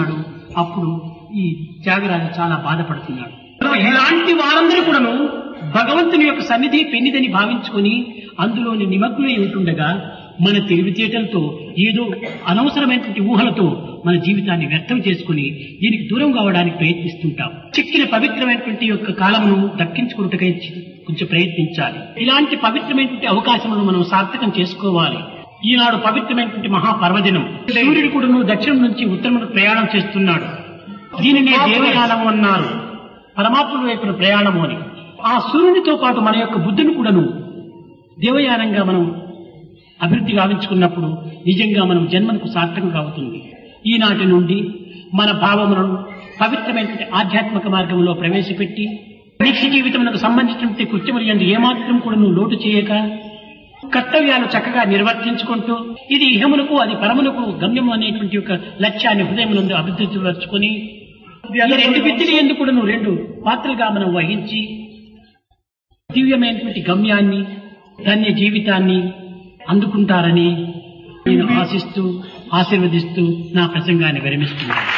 అప్పుడు ఈ త్యాగరాజు చాలా బాధపడుతున్నాడు ఇలాంటి వారందరూ కూడాను భగవంతుని యొక్క సన్నిధి పెన్నిదని భావించుకొని అందులోని నిమగ్నమై ఉంటుండగా మన తెలివితేటలతో ఏదో అనవసరమైనటువంటి ఊహలతో మన జీవితాన్ని వ్యర్థం చేసుకుని దీనికి దూరం కావడానికి ప్రయత్నిస్తుంటాం చిక్కిన పవిత్రమైనటువంటి యొక్క కాలమును దక్కించుకున్నట్టుగా కొంచెం ప్రయత్నించాలి ఇలాంటి పవిత్రమైనటువంటి అవకాశములను మనం సార్థకం చేసుకోవాలి ఈనాడు పవిత్రమైనటువంటి మహాపర్వదినం సూర్యుడు కూడాను దక్షిణం నుంచి ఉత్తరం ప్రయాణం చేస్తున్నాడు దీనినే దేవయానము అన్నారు పరమాత్మ వైపున ప్రయాణము అని ఆ సూర్యునితో పాటు మన యొక్క బుద్ధిని కూడాను దేవయానంగా మనం అభివృద్ధి గావించుకున్నప్పుడు నిజంగా మనం జన్మకు సార్థకం అవుతుంది ఈనాటి నుండి మన భావములను పవిత్రమైనటువంటి ఆధ్యాత్మిక మార్గంలో ప్రవేశపెట్టి నిత్య జీవితమునకు సంబంధించినటువంటి కృత్యములు ఎందు ఏమాత్రం కూడా నువ్వు లోటు చేయక కర్తవ్యాలు చక్కగా నిర్వర్తించుకుంటూ ఇది ఇహములకు అది పరములకు గమ్యము అనేటువంటి ఒక లక్ష్యాన్ని హృదయమునందు అభివృద్ధి పరుచుకొని ఈ రెండు విద్యలు ఎందుకు కూడా నువ్వు రెండు పాత్రలుగా మనం వహించి దివ్యమైనటువంటి గమ్యాన్ని ధన్య జీవితాన్ని అందుకుంటారని నేను ఆశిస్తూ ఆశీర్వదిస్తూ నా ప్రసంగాన్ని విరమిస్తున్నాను